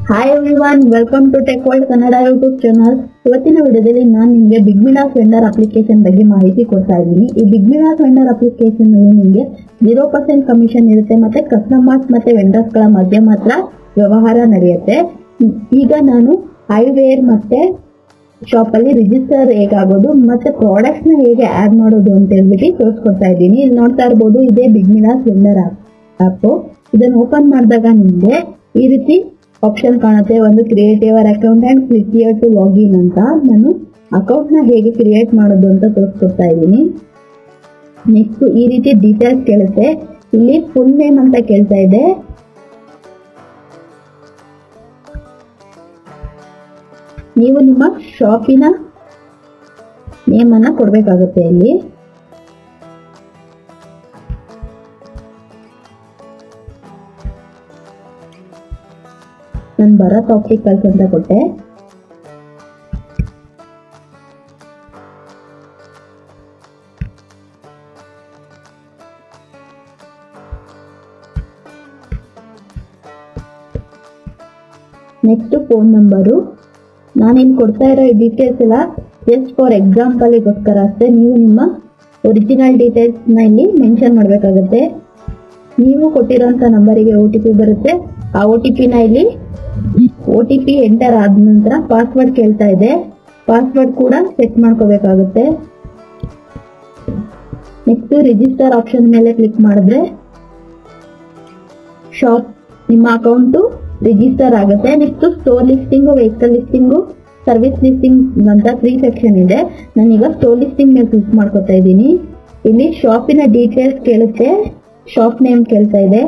hi everyone welcome to tech world Kannada YouTube channel ಇವತ್ತಿನ ವಿಡಿಯೋದಲ್ಲಿ ನಾನು ನಿಮಗೆ ಬಿಗ್ ಮಿನಾಸ್ ವೆಂಡರ್ ಅಪ್ಲಿಕೇಶನ್ ಬಗ್ಗೆ ಮಾಹಿತಿ ಕೊಡ್ತಾ ಇದ್ದೀನಿ ಈ ಬಿಗ್ ಮಿನಾಸ್ ವೆಂಡರ್ ಅಪ್ಲಿಕೇಶನ್ ನಲ್ಲಿ ನಿಮಗೆ ಜೀರೋ ಪರ್ಸೆಂಟ್ ಕಮಿಷನ್ ಇರುತ್ತೆ ಮತ್ತೆ ಕಸ್ಟಮರ್ಸ್ ಮತ್ತೆ ವೆಂಡರ್ಸ್ ಗಳ ಮಧ್ಯೆ ಮಾತ್ರ ವ್ಯವಹಾರ ನಡೆಯುತ್ತೆ ಈಗ ನಾನು ಐವೇರ್ ಮತ್ತೆ ಶಾಪ್ ಅಲ್ಲಿ ರಿಜಿಸ್ಟರ್ ಹೇಗಾಗೋದು ಮತ್ತೆ ಪ್ರಾಡಕ್ಟ್ಸ್ ನ ಹೇಗೆ ಆಡ್ ಮಾಡೋದು ಅಂತ ಹೇಳ್ಬಿಟ್ಟು ತೋರಿಸ್ಕೊಡ್ತಾ ಇದ್ದೀನಿ ಇಲ್ಲಿ ನೋಡ್ತಾ ಇರ್ಬೋದು ಇದೇ ಬಿಗ್ ಮಿನಾಸ್ ವೆಂಡರ್ ಆಪ್ ಇದನ್ನ ಓಪನ್ ಮಾಡಿದಾಗ ನಿಮ್ಗೆ ಈ ರೀತಿ ಆಪ್ಷನ್ ಕಾಣುತ್ತೆ ಒಂದು create your account and click here to login ಅಂತ ನಾನು ಅಕೌಂಟ್ ನ ಹೇಗೆ ಕ್ರಿಯೇಟ್ ಮಾಡೋದು ಅಂತ ತೋರಿಸ್ಕೊಡ್ತಾ ಇದ್ದೀನಿ ನೆಕ್ಸ್ಟ್ ಈ ರೀತಿ ಡೀಟೇಲ್ಸ್ ಕೇಳುತ್ತೆ ಇಲ್ಲಿ ಫುಲ್ ನೇಮ್ ಅಂತ ಕೇಳ್ತಾ ಇದೆ ನೀವು ನಿಮ್ಮ ಶಾಪಿನ ನೇಮ್ ಅನ್ನ ಕೊಡ್ಬೇಕಾಗುತ್ತೆ ಇಲ್ಲಿ ನಾನು ಭರತ್ ಆಪ್ಟಿಕಲ್ಸ್ ಅಂತ ಕೊಟ್ಟೆ ನೆಕ್ಸ್ಟ್ ಫೋನ್ ನಂಬರು ನಾನಿಲ್ಲಿ ಕೊಡ್ತಾ ಇರೋ ಈ ಡೀಟೇಲ್ಸ್ ಎಲ್ಲ ಜಸ್ಟ್ ಫಾರ್ ಎಕ್ಸಾಂಪಲ್ಗೋಸ್ಕರ ಅಷ್ಟೇ ನೀವು ನಿಮ್ಮ ಒರಿಜಿನಲ್ ಡೀಟೇಲ್ಸ್ನ ಇಲ್ಲಿ ಮೆನ್ಷನ್ ಮಾಡಬೇಕಾಗುತ್ತೆ ನೀವು ಕೊಟ್ಟಿರೋಂಥ ನಂಬರಿಗೆ ಒ ಟಿ ಪಿ ಬರುತ್ತೆ ಆ ಒ ಟಿ ಪಿನ ಇಲ್ಲಿ ಒ ಟಿ ಪಿ ಎಂಟರ್ ಆದ ನಂತರ ಪಾಸ್ವರ್ಡ್ ಕೇಳ್ತಾ ಇದೆ ಪಾಸ್ವರ್ಡ್ ಕೂಡ ಸೆಟ್ ಮಾಡ್ಕೋಬೇಕಾಗುತ್ತೆ ನೆಕ್ಸ್ಟ್ ರಿಜಿಸ್ಟರ್ ಆಪ್ಷನ್ ಮೇಲೆ ಕ್ಲಿಕ್ ಮಾಡಿದ್ರೆ ಶಾಪ್ ನಿಮ್ಮ ಅಕೌಂಟು ರಿಜಿಸ್ಟರ್ ಆಗುತ್ತೆ next store listing vehicle listing service listing ಅಂತ ತ್ರೀ ಸೆಕ್ಷನ್ ಇದೆ ನಾನೀಗ ಸ್ಟೋರ್ ಲಿಸ್ಟಿಂಗ್ ಮೇಲೆ ಕ್ಲಿಕ್ ಮಾಡ್ಕೊತಾ ಇದ್ದೀನಿ ಇಲ್ಲಿ ಶಾಪಿನ ಡೀಟೇಲ್ಸ್ ಕೇಳುತ್ತೆ ಶಾಪ್ ನೇಮ್ ಕೇಳ್ತಾ ಇದೆ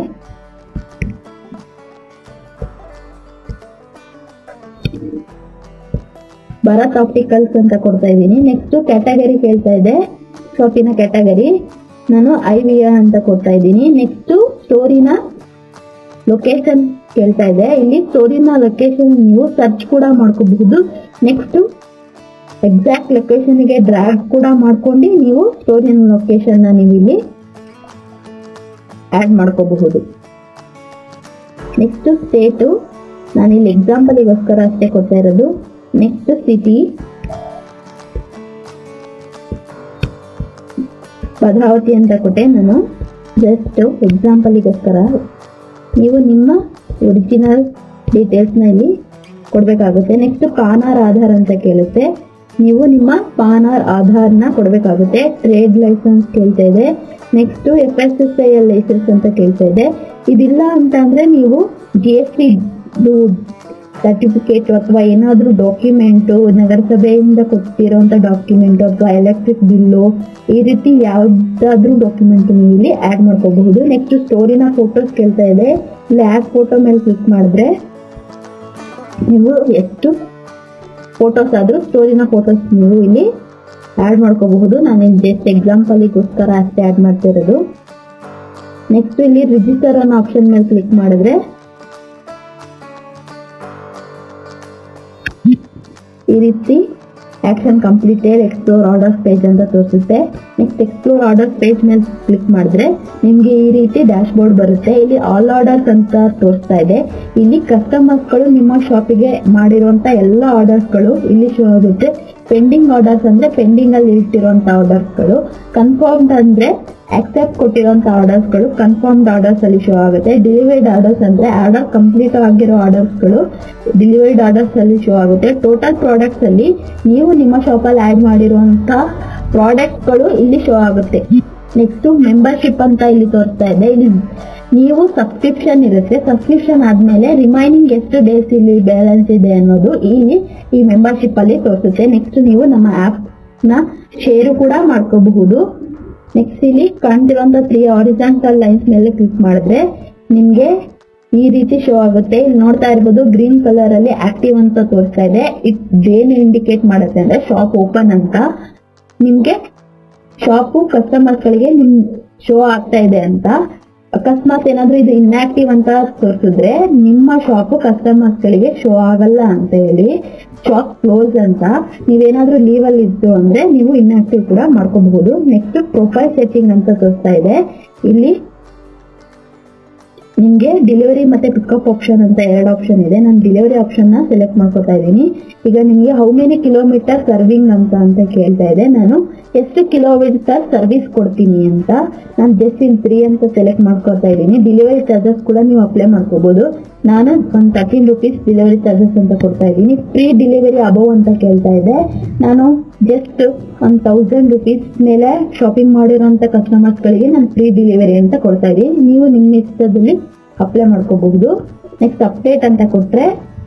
ಭರತ್ ಆಪ್ಟಿಕಲ್ಸ್ ಅಂತ ಕೊಡ್ತಾ ಇದ್ದೀನಿ ನೆಕ್ಸ್ಟ್ ಕ್ಯಾಟಗರಿ ಕೇಳ್ತಾ ಇದೆ ಶಾಪಿನ ಕ್ಯಾಟಗರಿ ನಾನು ಐ ವಿ ಅಂತ ಕೊಡ್ತಾ ಇದ್ದೀನಿ ನೆಕ್ಸ್ಟ್ ಸ್ಟೋರಿನ ಲೊಕೇಶನ್ ಕೇಳ್ತಾ ಇದೆ ಇಲ್ಲಿ ಸ್ಟೋರಿನ ಲೊಕೇಶನ್ ನೀವು ಸರ್ಚ್ ಕೂಡ ಮಾಡ್ಕೋಬಹುದು ನೆಕ್ಸ್ಟ್ ಎಕ್ಸಾಕ್ಟ್ ಲೊಕೇಶನ್ಗೆ ಡ್ರ್ಯಾಗ್ ಕೂಡ ಮಾಡ್ಕೊಂಡು ನೀವು ಸ್ಟೋರಿನ ಲೊಕೇಶನ್ ನೀವು ಇಲ್ಲಿ ಆಡ್ ಮಾಡ್ಕೋಬಹುದು ನೆಕ್ಸ್ಟ್ ಸ್ಟೇಟು ನಾನಿಲ್ಲಿ ಎಕ್ಸಾಂಪಲ್ಗೋಸ್ಕರ ಅಷ್ಟೇ ಕೊಡ್ತಾ ಇರೋದು ನೆಕ್ಸ್ಟ್ ಸಿಟಿ ಭದ್ರಾವತಿ ಅಂತ ಕೊಟ್ಟೆ ನಾನು ಜಸ್ಟ್ ಎಕ್ಸಾಂಪಲ್ಗೋಸ್ಕರ ನೀವು ನಿಮ್ಮ ಒರಿಜಿನಲ್ ಡೀಟೇಲ್ಸ್ನ ಇಲ್ಲಿ ಕೊಡಬೇಕಾಗುತ್ತೆ ನೆಕ್ಸ್ಟ್ ಪಾನ್ ಆರ್ ಆಧಾರ್ ಅಂತ ಕೇಳುತ್ತೆ ನೀವು ನಿಮ್ಮ ಪಾನ್ ಆರ್ ಆಧಾರ್ನ ಕೊಡಬೇಕಾಗುತ್ತೆ ಟ್ರೇಡ್ ಲೈಸೆನ್ಸ್ ಕೇಳ್ತಾ ಇದೆ next F S S I L licence ಅಂತ ಕೇಳ್ತಾ ಇದೆ ಇದಿಲ್ಲ ಅಂತ ಅಂದ್ರೆ ನೀವು ಜಿ ಎಸ್ ಟಿ ಸರ್ಟಿಫಿಕೇಟ್ ಅಥವಾ ಏನಾದರೂ ಡಾಕ್ಯುಮೆಂಟು ನಗರಸಭೆಯಿಂದ ಕೊಟ್ಟಿರೋಂಥ ಡಾಕ್ಯುಮೆಂಟ್ ಅಥವಾ ಎಲೆಕ್ಟ್ರಿಕ್ ಬಿಲ್ಲು ಈ ರೀತಿ ಯಾವುದಾದ್ರೂ ಡಾಕ್ಯುಮೆಂಟ್ ನೀವು ಇಲ್ಲಿ ಆ್ಯಡ್ ಮಾಡ್ಕೋಬಹುದು ನೆಕ್ಸ್ಟ್ ಸ್ಟೋರಿನ ಫೋಟೋಸ್ ಕೇಳ್ತಾ ಇದೆ ಇಲ್ಲಿ ಆ್ಯಡ್ ಫೋಟೋ ಮೇಲೆ ಕ್ಲಿಕ್ ಮಾಡಿದ್ರೆ ನೀವು ಎಷ್ಟು ಫೋಟೋಸ್ ಆದರೂ ಸ್ಟೋರಿನ ಫೋಟೋಸ್ ನೀವು ಇಲ್ಲಿ ಆ್ಯಡ್ ಮಾಡ್ಕೋಬಹುದು ನಾನು ಜಸ್ಟ್ ಎಕ್ಸಾಂಪಲಿಗೋಸ್ಕರ ಅಷ್ಟೇ ಆ್ಯಡ್ ಮಾಡ್ತಿರೋದು ನೆಕ್ಸ್ಟ್ ಇಲ್ಲಿ ರಿಜಿಸ್ಟರ್ ಅನ್ನೋ ಆಪ್ಷನ್ ಮೇಲೆ ಕ್ಲಿಕ್ ಮಾಡಿದ್ರೆ ಈ ರೀತಿ action completed explore orders page ಅಂತ ತೋರಿಸುತ್ತೆ ನೆಕ್ಸ್ಟ್ ಎಕ್ಸ್ಪ್ಲೋರ್ ಆರ್ಡರ್ಸ್ ಪೇಜ್ ಮೇಲೆ ಕ್ಲಿಕ್ ಮಾಡಿದ್ರೆ ನಿಮಗೆ ಈ ರೀತಿ ಡ್ಯಾಶ್ ಬೋರ್ಡ್ ಬರುತ್ತೆ ಇಲ್ಲಿ ಆಲ್ ಆರ್ಡರ್ಸ್ ಅಂತ ತೋರಿಸ್ತಾ ಇದೆ ಇಲ್ಲಿ ಕಸ್ಟಮರ್ಸ್ಗಳು ನಿಮ್ಮ ಶಾಪಿಗೆ ಮಾಡಿರುವಂತ ಎಲ್ಲ ಆರ್ಡರ್ಸ್ಗಳು ಇಲ್ಲಿ ಶೋ ಆಗುತ್ತೆ ಪೆಂಡಿಂಗ್ ಆರ್ಡರ್ಸ್ ಅಂದ್ರೆ ಪೆಂಡಿಂಗ್ ಅಲ್ಲಿ ಇಟ್ಟಿರುವಂತ ಆರ್ಡರ್ಸ್ಗಳು ಕನ್ಫರ್ಮ್ಡ್ ಅಂದ್ರೆ ಅಕ್ಸೆಪ್ಟ್ ಕೊಟ್ಟಿರುವಂತ ಆರ್ಡರ್ಸ್ಗಳು ಕನ್ಫರ್ಮ್ಡ್ ಆರ್ಡರ್ಸ್ ಅಲ್ಲಿ ಶೋ ಆಗುತ್ತೆ ಡೆಲಿವರ್ಡ್ ಆರ್ಡರ್ಸ್ ಅಂದ್ರೆ ಆರ್ಡರ್ ಕಂಪ್ಲೀಟ್ ಆಗಿರೋ ಆರ್ಡರ್ಸ್ಗಳು ಡೆಲಿವರ್ಡ್ ಆರ್ಡರ್ಸ್ ಅಲ್ಲಿ ಶೋ ಆಗುತ್ತೆ ಟೋಟಲ್ ಪ್ರಾಡಕ್ಟ್ಸ್ ಅಲ್ಲಿ ನೀವು ನಿಮ್ಮ ಶಾಪಲ್ಲಿ ಆಡ್ ಮಾಡಿರುವಂತ ಪ್ರಾಡಕ್ಟ್ಗಳು ಇಲ್ಲಿ ಶೋ ಆಗುತ್ತೆ ನೆಕ್ಸ್ಟ್ ಮೆಂಬರ್ಶಿಪ್ ಅಂತ ಇಲ್ಲಿ ತೋರಿಸ್ತಾ ಇದೆ ಇಲ್ಲಿ ನೀವು ಸಬ್ಸ್ಕ್ರಿಪ್ಷನ್ ಇರುತ್ತೆ ಸಬ್ಸ್ಕ್ರಿಪ್ಷನ್ ಆದ್ಮೇಲೆ ರಿಮೈನಿಂಗ್ ಎಷ್ಟು ಡೇಸ್ ಇಲ್ಲಿ ಬ್ಯಾಲೆನ್ಸ್ ಇದೆ ಅನ್ನೋದು ಇಲ್ಲಿ ಈ ಮೆಂಬರ್ಶಿಪ್ ಅಲ್ಲಿ ತೋರಿಸುತ್ತೆ ನೆಕ್ಸ್ಟ್ ನೀವು ನಮ್ಮ ಆಪ್ ನ ಶೇರು ಕೂಡ ಮಾಡ್ಕೋಬಹುದು ನೆಕ್ಸ್ಟ್ ಇಲ್ಲಿ ಕಾಣ್ತಿರುವಂತ ತ್ರೀ ಆರಿಜಾಂಟಲ್ ಲೈನ್ಸ್ ಮೇಲೆ ಕ್ಲಿಕ್ ಮಾಡಿದ್ರೆ ನಿಮ್ಗೆ ಈ ರೀತಿ ಶೋ ಆಗುತ್ತೆ ಇಲ್ಲಿ ನೋಡ್ತಾ ಇರ್ಬೋದು ಗ್ರೀನ್ ಕಲರ್ ಅಲ್ಲಿ ಆಕ್ಟಿವ್ ಅಂತ ತೋರಿಸ್ತಾ ಇದೆ ಇದೇನು ಇಂಡಿಕೇಟ್ ಮಾಡುತ್ತೆ ಅಂದ್ರೆ ಶಾಪ್ ಓಪನ್ ಅಂತ ನಿಮ್ಗೆ ಶಾಪು ಕಸ್ಟಮರ್ಸ್ ಗಳಿಗೆ ನಿಮ್ ಶೋ ಆಗ್ತಾ ಇದೆ ಅಂತ ಅಕಸ್ಮಾತ್ ಏನಾದ್ರೂ ಇದು ಇನ್ಆಕ್ಟಿವ್ ಅಂತ ತೋರಿಸಿದ್ರೆ ನಿಮ್ಮ ಶಾಪ್ ಕಸ್ಟಮರ್ಸ್ ಗಳಿಗೆ ಶೋ ಆಗಲ್ಲ ಅಂತ ಹೇಳಿ ಶಾಪ್ ಕ್ಲೋಸ್ ಅಂತ ನೀವೇನಾದ್ರೂ ಲೀವ್ ಅಲ್ಲಿ ಇದ್ದು ಅಂದ್ರೆ ನೀವು ಇನ್ಆಕ್ಟಿವ್ ಕೂಡ ಮಾಡ್ಕೋಬಹುದು ನೆಕ್ಸ್ಟ್ ಪ್ರೊಫೈಲ್ ಸೆಟ್ಟಿಂಗ್ ಅಂತ ತೋರಿಸ್ತಾ ಇದೆ ಇಲ್ಲಿ ನಿಮ್ಗೆ ಡೆಲಿವರಿ ಮತ್ತೆ ಪಿಕಪ್ ಆಪ್ಷನ್ ಅಂತ ಎರಡು ಆಪ್ಷನ್ ಇದೆ ನಾನು ಡೆಲಿವರಿ ಆಪ್ಷನ್ ನ ಸೆಲೆಕ್ಟ್ ಮಾಡ್ಕೊತಾ ಇದ್ದೀನಿ ಈಗ ನಿಮ್ಗೆ ಹೌ ಮೆನಿ ಕಿಲೋಮೀಟರ್ ಸರ್ವಿಂಗ್ ಅಂತ ಅಂತ ಕೇಳ್ತಾ ಇದೆ ನಾನು ಎಷ್ಟು ಕಿಲೋಮೀಟರ್ ಸರ್ವಿಸ್ ಕೊಡ್ತೀನಿ ಅಂತ ನಾನು ಜಸ್ಟ್ ಇನ್ ತ್ರೀ ಅಂತ ಸೆಲೆಕ್ಟ್ ಮಾಡ್ಕೊತಾ ಇದ್ದೀನಿ ಡೆಲಿವರಿ ಚಾರ್ಜಸ್ ಕೂಡ ನೀವು ಅಪ್ಲೈ ಮಾಡ್ಕೋಬಹುದು ನಾನು ಒಂದು ತರ್ಟೀನ್ ರುಪೀಸ್ ಡೆಲಿವರಿ ಚಾರ್ಜಸ್ ಅಂತ ಕೊಡ್ತಾ ಇದ್ದೀನಿ ಫ್ರೀ ಡೆಲಿವರಿ ಅಬೌವ್ ಅಂತ ಕೇಳ್ತಾ ಇದೆ ನಾನು ಜಸ್ಟ್ ಒಂದು ತೌಸಂಡ್ ರುಪೀಸ್ ಮೇಲೆ ಶಾಪಿಂಗ್ ಮಾಡಿರೋಂಥ ಕಸ್ಟಮರ್ಸ್ಗಳಿಗೆ ನಾನು ಫ್ರೀ ಡೆಲಿವರಿ ಅಂತ ಕೊಡ್ತಾ ಇದ್ದೀನಿ ನೀವು ನಿಮ್ಮ ಇಷ್ಟದಲ್ಲಿ ಅಪ್ಲೈ ಮಾಡ್ಕೋಬಹುದು ನೆಕ್ಸ್ಟ್ ಅಪ್ಡೇಟ್ ಅಂತ ಕೊಟ್ರೆ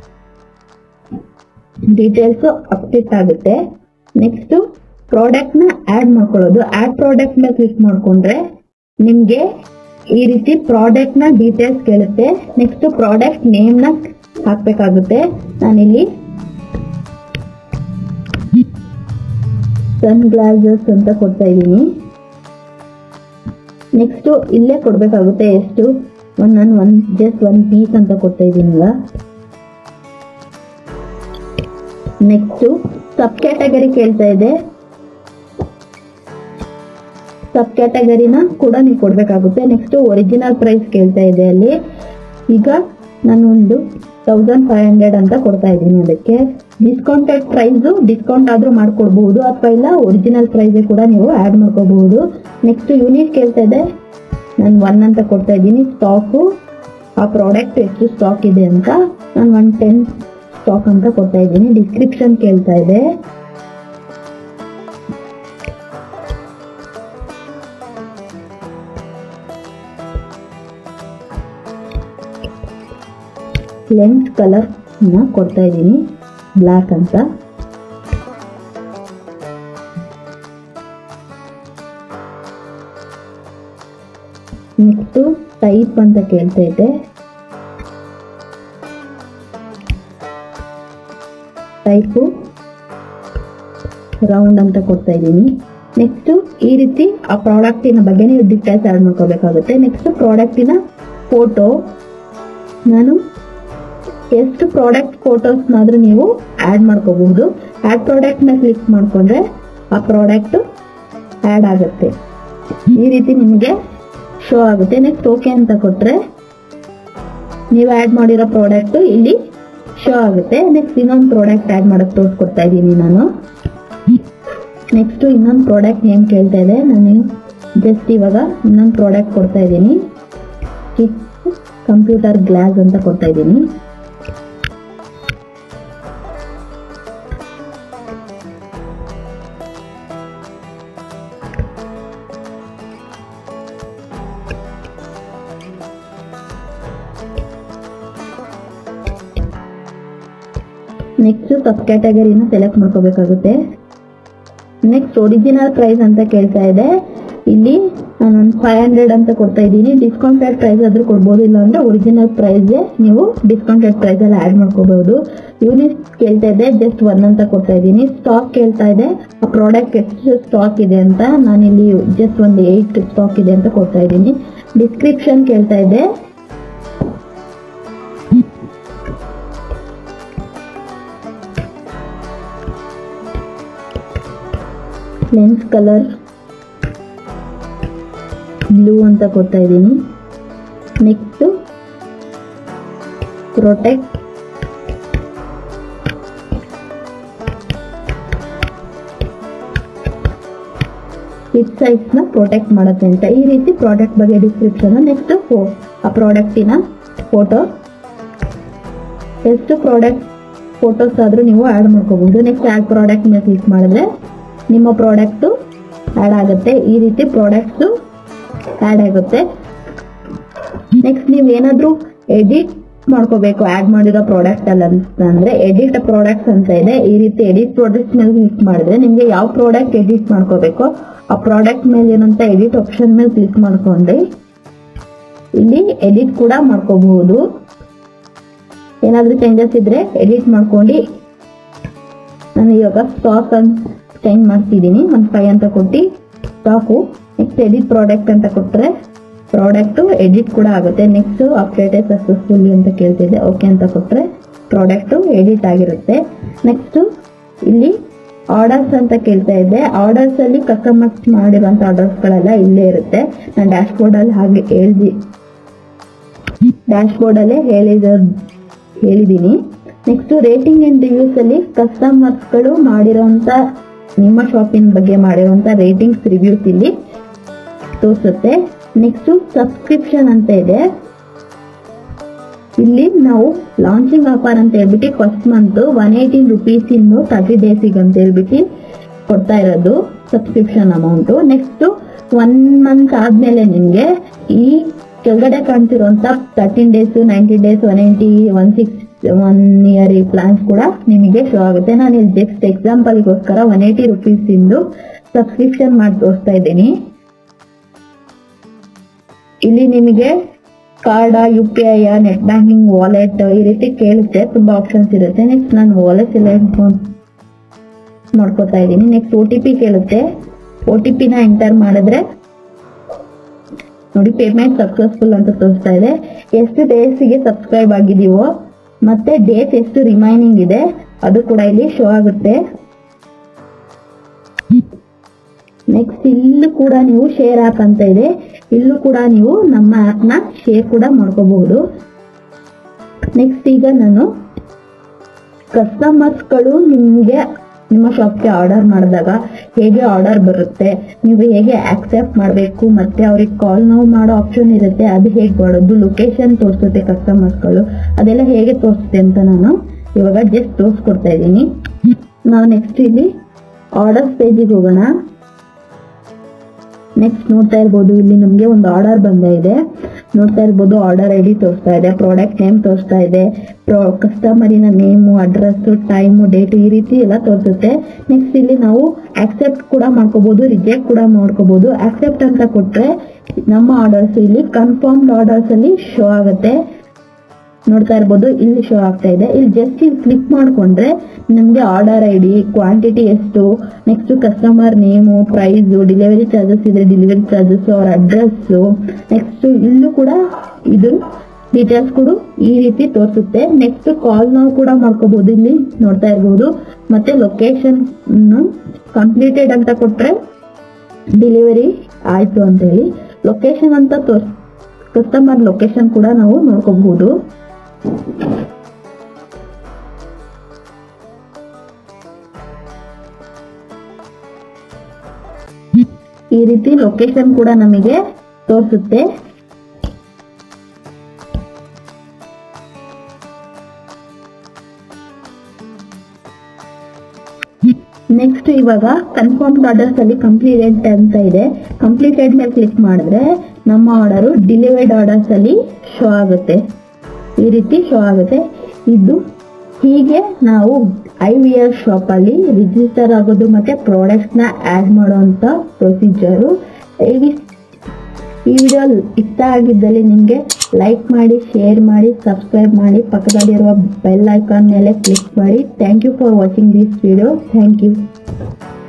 ಡೀಟೇಲ್ಸ್ ಅಪ್ಡೇಟ್ ಆಗುತ್ತೆ ನೆಕ್ಸ್ಟ್ ಪ್ರಾಡಕ್ಟ್ ನ ಆಡ್ ಮಾಡ್ಕೊಳ್ಳೋದು ಆಡ್ ಪ್ರಾಡಕ್ಟ್ ನ ಕ್ಲಿಕ್ ಮಾಡ್ಕೊಂಡ್ರೆ ನಿಮ್ಗೆ ಈ ರೀತಿ ಪ್ರಾಡಕ್ಟ್ ನ ಡೀಟೇಲ್ಸ್ ಕೇಳುತ್ತೆ ನೆಕ್ಸ್ಟ್ ಪ್ರಾಡಕ್ಟ್ ನೇಮ್ ನ ಹಾಕ್ಬೇಕಾಗುತ್ತೆ ನಾನಿಲ್ಲಿ ಸನ್ ಗ್ಲಾಸಸ್ ಅಂತ ಕೊಡ್ತಾ ಇದ್ದೀನಿ ನೆಕ್ಸ್ಟ್ ಇಲ್ಲೇ ಕೊಡ್ಬೇಕಾಗುತ್ತೆ ಎಷ್ಟು ಒಂದ್ ನಾನು ಒಂದ್ ಜಸ್ಟ್ ಒಂದ್ ಪೀಸ್ ಅಂತ ಕೊಡ್ತಾ ಇದ್ದೀನಲ್ಲ ನೆಕ್ಸ್ಟ್ ಸಬ್ ಕ್ಯಾಟಗರಿ ಕೇಳ್ತಾ ಇದೆ ಸಬ್ ಕ್ಯಾಟಗರಿನ ಕೂಡ ನೀವು ಕೊಡ್ಬೇಕಾಗುತ್ತೆ ನೆಕ್ಸ್ಟ್ ಒರಿಜಿನಲ್ ಪ್ರೈಸ್ ಕೇಳ್ತಾ ಇದೆ ಅಲ್ಲಿ ಈಗ ನಾನು ಒಂದು ತೌಸಂಡ್ ಫೈವ್ ಹಂಡ್ರೆಡ್ ಅಂತ ಕೊಡ್ತಾ ಇದ್ದೀನಿ ಅದಕ್ಕೆ ಡಿಸ್ಕೌಂಟೆಡ್ ಪ್ರೈಸ್ ಡಿಸ್ಕೌಂಟ್ ಆದ್ರೂ ಮಾಡ್ಕೊಡ್ಬಹುದು ಅಥವಾ ಇಲ್ಲ ಒರಿಜಿನಲ್ ಪ್ರೈಸ್ ಕೂಡ ನೀವು ಆಡ್ ಮಾಡ್ಕೋಬಹುದು ನೆಕ್ಸ್ಟ್ ಯೂನಿಟ್ ಕೇಳ್ತಾ ಇದೆ ನಾನು ಒನ್ ಅಂತ ಕೊಡ್ತಾ ಇದ್ದೀನಿ ಸ್ಟಾಕು ಆ ಪ್ರಾಡಕ್ಟ್ ಎಷ್ಟು ಸ್ಟಾಕ್ ಇದೆ ಅಂತ ನಾನು ಒನ್ ಟೆನ್ ಸ್ಟಾಕ್ ಅಂತ ಕೊಡ್ತಾ ಇದ್ದೀನಿ ಡಿಸ್ಕ್ರಿಪ್ಷನ್ ಕೇಳ್ತಾ ಇದೆ ಲೆನ್ಸ್ ಕಲರ್ ನ ಕೊಡ್ತಾ ಇದ್ದೀನಿ ಬ್ಲ್ಯಾಕ್ ಅಂತ ನೆಕ್ಸ್ಟ್ ಟೈಪ್ ಅಂತ ಕೇಳ್ತಾ ಇದೆ ಟೈಪು ರೌಂಡ್ ಅಂತ ಕೊಡ್ತಾ ಇದ್ದೀನಿ ನೆಕ್ಸ್ಟ್ ಈ ರೀತಿ ಆ ಪ್ರಾಡಕ್ಟಿನ ಬಗ್ಗೆ ನೀವು ಡೀಟೇಲ್ಸ್ ಆಡ್ ಮಾಡ್ಕೋಬೇಕಾಗುತ್ತೆ ನೆಕ್ಸ್ಟ್ ಪ್ರಾಡಕ್ಟಿನ ಫೋಟೋ ನಾನು ಎಷ್ಟು ಪ್ರಾಡಕ್ಟ್ ಫೋಟೋಸ್ನಾದ್ರೂ ನೀವು ಆಡ್ ಮಾಡ್ಕೋಬಹುದು ಆಡ್ ಪ್ರಾಡಕ್ಟ್ ನ ಕ್ಲಿಕ್ ಮಾಡ್ಕೊಂಡ್ರೆ ಆ ಪ್ರಾಡಕ್ಟ್ ಆಡ್ ಆಗುತ್ತೆ ಈ ರೀತಿ ನಿಮಗೆ ಶೋ ಆಗುತ್ತೆ ನೆಕ್ಸ್ಟ್ ಓಕೆ ಅಂತ ಕೊಟ್ರೆ ನೀವು ಆಡ್ ಮಾಡಿರೋ ಪ್ರಾಡಕ್ಟ್ ಇಲ್ಲಿ ಶೋ ಆಗುತ್ತೆ ನೆಕ್ಸ್ಟ್ ಇನ್ನೊಂದು ಪ್ರಾಡಕ್ಟ್ ಆಡ್ ಮಾಡಕ್ ತೋರಿಸ್ಕೊಡ್ತಾ ಇದ್ದೀನಿ ನಾನು ನೆಕ್ಸ್ಟ್ ಇನ್ನೊಂದು ಪ್ರಾಡಕ್ಟ್ ನೇಮ್ ಕೇಳ್ತಾ ಇದೆ ನಾನು ಜಸ್ಟ್ ಇವಾಗ ಇನ್ನೊಂದು ಪ್ರಾಡಕ್ಟ್ ಕೊಡ್ತಾ ಇದ್ದೀನಿ ಕಂಪ್ಯೂಟರ್ ಗ್ಲಾಸ್ ಅಂತ ಕೊಡ್ತಾ ಇದ್ದೀನಿ ನೆಕ್ಸ್ಟ್ ಸಬ್ ಕ್ಯಾಟಗರಿನ ಸೆಲೆಕ್ಟ್ ಮಾಡ್ಕೋಬೇಕಾಗುತ್ತೆ ನೆಕ್ಸ್ಟ್ ಒರಿಜಿನಲ್ ಪ್ರೈಸ್ ಅಂತ ಕೇಳ್ತಾ ಇದೆ ಇಲ್ಲಿ ನಾನು ಫೈವ್ ಹಂಡ್ರೆಡ್ ಅಂತ ಕೊಡ್ತಾ ಇದ್ದೀನಿ ಡಿಸ್ಕೌಂಟೆಡ್ ಪ್ರೈಸ್ ಆದ್ರೂ ಕೊಡ್ಬೋದು ಇಲ್ಲ ಅಂದ್ರೆ ಒರಿಜಿನಲ್ ಪ್ರೈಸ್ ನೀವು ಡಿಸ್ಕೌಂಟೆಡ್ ಪ್ರೈಸ್ ಅಲ್ಲಿ ಆಡ್ ಮಾಡ್ಕೋಬಹುದು ಯೂನಿಟ್ ಕೇಳ್ತಾ ಇದೆ ಜಸ್ಟ್ ಒನ್ ಅಂತ ಕೊಡ್ತಾ ಇದ್ದೀನಿ ಸ್ಟಾಕ್ ಕೇಳ್ತಾ ಇದೆ ಆ ಪ್ರಾಡಕ್ಟ್ ಎಷ್ಟು ಸ್ಟಾಕ್ ಇದೆ ಅಂತ ನಾನಿಲ್ಲಿ ಜಸ್ಟ್ ಒಂದು ಏಟ್ ಸ್ಟಾಕ್ ಇದೆ ಅಂತ ಕೊಡ್ತಾ ಇದ್ದೀನಿ ಡಿಸ್ಕ್ರಿಪ್ಷನ್ ಕೇಳ್ತಾ ಇದೆ ಲೆನ್ಸ್ ಕಲರ್ ಬ್ಲೂ ಅಂತ ಕೊಡ್ತಾ ಇದ್ದೀನಿ ನೆಕ್ಸ್ಟ್ ಪ್ರೊಟೆಕ್ಟ್ ಹಿಟ್ ಸೈಜ್ ನ ಪ್ರೊಟೆಕ್ಟ್ ಮಾಡುತ್ತೆ ಅಂತ ಈ ರೀತಿ ಪ್ರಾಡಕ್ಟ್ ಬಗ್ಗೆ ಡಿಸ್ಕ್ರಿಪ್ಷನ್ ನೆಕ್ಸ್ಟ್ ಆ ಪ್ರಾಡಕ್ಟಿನ ಫೋಟೋ ಎಷ್ಟು ಪ್ರಾಡಕ್ಟ್ ಫೋಟೋಸ್ ಆದ್ರೂ ನೀವು ಆಡ್ ಮಾಡ್ಕೋಬಹುದು ನೆಕ್ಸ್ಟ್ ಆಡ್ ಪ್ರಾಡಕ್ಟ್ ಮೇಲೆ ಕ್ಲಿಕ್ ಮಾಡಿದ್ರೆ ನಿಮ್ಮ ಪ್ರಾಡಕ್ಟ್ ಆಡ್ ಆಗುತ್ತೆ ಈ ರೀತಿ ಪ್ರಾಡಕ್ಟ್ಸ್ ಆಡ್ ಆಗುತ್ತೆ ನೆಕ್ಸ್ಟ್ ನೀವು ಏನಾದ್ರೂ ಎಡಿಟ್ ಮಾಡ್ಕೋಬೇಕು ಆಡ್ ಮಾಡಿರೋ ಪ್ರಾಡಕ್ಟ್ ಅಲ್ಲ ಅಂತ ಅಂದ್ರೆ ಎಡಿಟ್ ಪ್ರಾಡಕ್ಟ್ಸ್ ಅಂತ ಇದೆ ಈ ರೀತಿ ಎಡಿಟ್ ಪ್ರಾಡಕ್ಟ್ ಮೇಲೆ ಕ್ಲಿಕ್ ಮಾಡಿದ್ರೆ ನಿಮ್ಗೆ ಯಾವ ಪ್ರಾಡಕ್ಟ್ ಎಡಿಟ್ ಮಾಡ್ಕೋಬೇಕೋ ಆ ಪ್ರಾಡಕ್ಟ್ ಮೇಲೆ ಏನಂತ ಎಡಿಟ್ ಆಪ್ಷನ್ ಮೇಲೆ ಕ್ಲಿಕ್ ಮಾಡ್ಕೊಂಡ್ರೆ ಇಲ್ಲಿ ಎಡಿಟ್ ಕೂಡ ಮಾಡ್ಕೋಬಹುದು ಏನಾದ್ರೂ ಚೇಂಜಸ್ ಇದ್ರೆ ಎಡಿಟ್ ಮಾಡ್ಕೊಂಡು ನಾನು ಇವಾಗ ಸ್ಟಾಕ್ ಅಂತ ಚೇಂಜ್ ಮಾಡ್ತಿದ್ದೀನಿ ಒಂದು ಫೈವ್ ಅಂತ ಕೊಟ್ಟು ಸ್ಟಾಕು ನೆಕ್ಸ್ಟ್ ಎಡಿಟ್ ಪ್ರಾಡಕ್ಟ್ ಅಂತ ಕೊಟ್ಟರೆ ಪ್ರಾಡಕ್ಟ್ ಎಡಿಟ್ ಕೂಡ ಆಗುತ್ತೆ ನೆಕ್ಸ್ಟ್ ಅಪ್ಡೇಟ್ ಸಕ್ಸಸ್ಫುಲ್ಲಿ ಅಂತ ಕೇಳ್ತಿದ್ದೆ ಓಕೆ ಅಂತ ಕೊಟ್ಟರೆ ಪ್ರಾಡಕ್ಟ್ ಎಡಿಟ್ ಆಗಿರುತ್ತೆ ನೆಕ್ಸ್ಟ್ ಇಲ್ಲಿ ಆರ್ಡರ್ಸ್ ಅಂತ ಕೇಳ್ತಾ ಇದ್ದೆ ಆರ್ಡರ್ಸ್ ಅಲ್ಲಿ ಕಸ್ಟಮರ್ಸ್ ಮಾಡಿರುವಂತ ಆರ್ಡರ್ಸ್ ಗಳೆಲ್ಲ ಇಲ್ಲೇ ಇರುತ್ತೆ ನಾನು ಡ್ಯಾಶ್ ಬೋರ್ಡ್ ಅಲ್ಲಿ ಹಾಗೆ ಹೇಳ್ದಿ ಡ್ಯಾಶ್ ಬೋರ್ಡಲ್ಲೇ ಹೇಳಿದ ಹೇಳಿದ್ದೀನಿ ನೆಕ್ಸ್ಟ್ ರೇಟಿಂಗ್ ಅಂಡ್ ರಿವ್ಯೂಸ್ ಅಲ್ಲಿ ಕಸ್ಟಮರ್ಸ್ಗಳು ಮಾಡಿರೋಂಥ ನಿಮ್ಮ ಶಾಪಿನ ಬಗ್ಗೆ ಮಾಡಿರೋಂಥ ರೇಟಿಂಗ್ಸ್ ರಿವ್ಯೂಸ್ ಇಲ್ಲಿ ತೋರಿಸುತ್ತೆ ನೆಕ್ಸ್ಟ್ ಸಬ್ಸ್ಕ್ರಿಪ್ಷನ್ ಅಂತ ಇದೆ ಇಲ್ಲಿ ನಾವು ಲಾಂಚಿಂಗ್ ಆಫರ್ ಅಂತ ಹೇಳ್ಬಿಟ್ಟು first month one eighteen rupees ಇನ್ನು ತರ್ಟಿ ಡೇಸಿಗೆ ಅಂತ ಹೇಳ್ಬಿಟ್ಟು ಕೊಡ್ತಾ ಇರೋದು subscription amount next one month ಆದ್ಮೇಲೆ ನಿಮಗೆ ಈ ಕೆಳಗಡೆ ಕಾಣ್ತಿರೋಂಥ thirteen days ninety days one eighty one six one year ಈ ಪ್ಲಾನ್ಸ್ ಕೂಡ ನಿಮಗೆ ಶೋ ಆಗುತ್ತೆ ನಾನು ಇಲ್ಲಿ ಜಸ್ಟ್ ಎಕ್ಸಾಂಪಲ್ಗೋಸ್ಕರ ಒನ್ ಏಯ್ಟಿ ರುಪೀಸ್ ಇಂದು ಸಬ್ಸ್ಕ್ರಿಪ್ಷನ್ ಮಾಡಿ ತೋರಿಸ್ತಾ ಇದ್ದೀನಿ ಇಲ್ಲಿ ನಿಮಗೆ card U P I net banking wallet ಈ ರೀತಿ ಕೇಳುತ್ತೆ ತುಂಬಾ ಆಪ್ಷನ್ಸ್ ಇರುತ್ತೆ ನೆಕ್ಸ್ಟ್ ನಾನು ವಾಲೆಟ್ ಸೆಲೆಕ್ಟ್ ಮಾಡ್ಕೋತಾ ಇದ್ದೀನಿ ನೆಕ್ಸ್ಟ್ ಒ ಟಿ ಪಿ ಕೇಳುತ್ತೆ ಒ ಟಿ ಪಿನ ಎಂಟರ್ ಮಾಡಿದ್ರೆ ನೋಡಿ ಪೇಮೆಂಟ್ ಸಕ್ಸಸ್ಫುಲ್ ಅಂತ ತೋರಿಸ್ತಾ ಇದೆ ಎಷ್ಟು ಡೇಸ್ಗೆ ಸಬ್ಸ್ಕ್ರೈಬ್ ಆಗಿದೀವೋ ಮತ್ತೆ ಡೇಟ್ ಎಷ್ಟು ರಿಮೈನಿಂಗ್ ಇದೆ ಅದು ಕೂಡ ಇಲ್ಲಿ ಶೋ ಆಗುತ್ತೆ ನೆಕ್ಸ್ಟ್ ಇಲ್ಲೂ ಕೂಡ ನೀವು ಶೇರ್ ಆಪ್ ಅಂತ ಇದೆ ಇಲ್ಲೂ ಕೂಡ ನೀವು ನಮ್ಮ ಆಪ್ ನ ಶೇರ್ ಕೂಡ ಮಾಡ್ಕೋಬಹುದು ನೆಕ್ಸ್ಟ್ ಈಗ ನಾನು ಕಸ್ಟಮರ್ಸ್ಗಳು ನಿಮಗೆ ನಿಮ್ಮ ಶಾಪ್ಗೆ ಆರ್ಡರ್ ಮಾಡಿದಾಗ ಹೇಗೆ ಆರ್ಡರ್ ಬರುತ್ತೆ ನೀವು ಹೇಗೆ ಆಕ್ಸೆಪ್ಟ್ ಮಾಡಬೇಕು ಮತ್ತೆ ಅವ್ರಿಗೆ ಕಾಲ್ ನಾವು ಮಾಡೋ ಆಪ್ಷನ್ ಇರುತ್ತೆ ಅದು ಹೇಗೆ ಮಾಡೋದು ಲೊಕೇಶನ್ ತೋರಿಸುತ್ತೆ ಕಸ್ಟಮರ್ಸ್ಗಳು ಅದೆಲ್ಲ ಹೇಗೆ ತೋರಿಸುತ್ತೆ ಅಂತ ನಾನು ಇವಾಗ ಜಸ್ಟ್ ತೋರಿಸ್ಕೊಡ್ತಾ ಇದ್ದೀನಿ ನಾವು ನೆಕ್ಸ್ಟ್ ಇಲ್ಲಿ ಆರ್ಡರ್ ಪೇಜಿಗೆ ಹೋಗೋಣ ನೆಕ್ಸ್ಟ್ ನೋಡ್ತಾ ಇರ್ಬೋದು ಇಲ್ಲಿ ನಮಗೆ ಒಂದು ಆರ್ಡರ್ ಬಂದ ಇದೆ ನೋಡ್ತಾ ಇರ್ಬೋದು ಆರ್ಡರ್ ಐ ಡಿ ತೋರಿಸ್ತಾ ಇದೆ ಪ್ರಾಡಕ್ಟ್ ನೇಮ್ ತೋರಿಸ್ತಾ ಇದೆ ಕಸ್ಟಮರಿನ ನೇಮು ಅಡ್ರೆಸ್ ಟೈಮು ಡೇಟ್ ಈ ರೀತಿ ಎಲ್ಲ ತೋರಿಸುತ್ತೆ ನೆಕ್ಸ್ಟ್ ಇಲ್ಲಿ ನಾವು ಆಕ್ಸೆಪ್ಟ್ ಕೂಡ ಮಾಡ್ಕೋಬಹುದು ರಿಜೆಕ್ಟ್ ಕೂಡ ಮಾಡ್ಕೋಬಹುದು ಆಕ್ಸೆಪ್ಟ್ ಅಂತ ಕೊಟ್ರೆ ನಮ್ಮ ಆರ್ಡರ್ಸ್ ಇಲ್ಲಿ ಕನ್ಫರ್ಮ್ಡ್ ಆರ್ಡರ್ಸ್ ಅಲ್ಲಿ ಶೋ ಆಗುತ್ತೆ ನೋಡ್ತಾ ಇರ್ಬೋದು ಇಲ್ಲಿ ಶೋ ಆಗ್ತಾ ಇದೆ ಇಲ್ಲಿ ಜಸ್ಟ್ ಇಲ್ಲಿ ಕ್ಲಿಕ್ ಮಾಡ್ಕೊಂಡ್ರೆ ನಮಗೆ ಆರ್ಡರ್ ಐ ಡಿ ಕ್ವಾಂಟಿಟಿ ಎಷ್ಟು next customer name price delivery charges ಇದ್ರೆ ಡೆಲಿವರಿ ಚಾರ್ಜಸ್ ಅವ್ರ ಅಡ್ರೆಸ್ಸು ನೆಕ್ಸ್ಟ್ ಇಲ್ಲೂ ಕೂಡ ಇದು ಡೀಟೇಲ್ಸ್ ಕೂಡ ಈ ರೀತಿ ತೋರಿಸುತ್ತೆ ನೆಕ್ಸ್ಟ್ ಕಾಲ್ ನಾವು ಕೂಡ ಮಾಡ್ಕೋಬಹುದು ಇಲ್ಲಿ ನೋಡ್ತಾ ಇರ್ಬೋದು ಮತ್ತೆ ಲೊಕೇಶನ್ ಕಂಪ್ಲೀಟೆಡ್ ಅಂತ ಕೊಟ್ರೆ ಡೆಲಿವರಿ ಆಯ್ತು ಅಂತ ಹೇಳಿ ಲೊಕೇಶನ್ ಅಂತ ತೋರ್ಸ್ ಕಸ್ಟಮರ್ ಲೊಕೇಶನ್ ಕೂಡ ನಾವು ನೋಡ್ಕೋಬಹುದು ಈ ರೀತಿ ಲೊಕೇಶನ್ ಕೂಡ ನಮಗೆ ತೋರಿಸುತ್ತೆ ನೆಕ್ಸ್ಟ್ ಇವಾಗ ಕನ್ಫರ್ಮ್ಡ್ ಆರ್ಡರ್ಸ್ ಅಲ್ಲಿ ಕಂಪ್ಲೀಟೆಡ್ ಅಂತ ಇದೆ ಕಂಪ್ಲೀಟೆಡ್ ಮೇಲೆ ಕ್ಲಿಕ್ ಮಾಡಿದ್ರೆ ನಮ್ಮ ಆರ್ಡರು ಡಿಲಿವರ್ಡ್ ಆರ್ಡರ್ಸ್ ಅಲ್ಲಿ ಶೋ ಆಗುತ್ತೆ ಈ ರೀತಿ ಶೋ ಆಗುತ್ತೆ ಇದು ಹೀಗೆ ನಾವು ಐ ವಿ ಆರ್ ಶಾಪ್ ಅಲ್ಲಿ ರಿಜಿಸ್ಟರ್ ಆಗೋದು ಮತ್ತೆ ಪ್ರಾಡಕ್ಟ್ಸ್ ನ ಆಡ್ ಮಾಡುವಂತ ಪ್ರೊಸೀಜರು ಈ ವಿಡಿಯೋ ಇಷ್ಟ ಆಗಿದ್ದಲ್ಲಿ ನಿಮಗೆ ಲೈಕ್ ಮಾಡಿ ಶೇರ್ ಮಾಡಿ ಸಬ್ಸ್ಕ್ರೈಬ್ ಮಾಡಿ ಪಕ್ಕದಲ್ಲಿರುವ ಬೆಲ್ ಐಕಾನ್ ಮೇಲೆ ಕ್ಲಿಕ್ ಮಾಡಿ thank you for watching this video thank you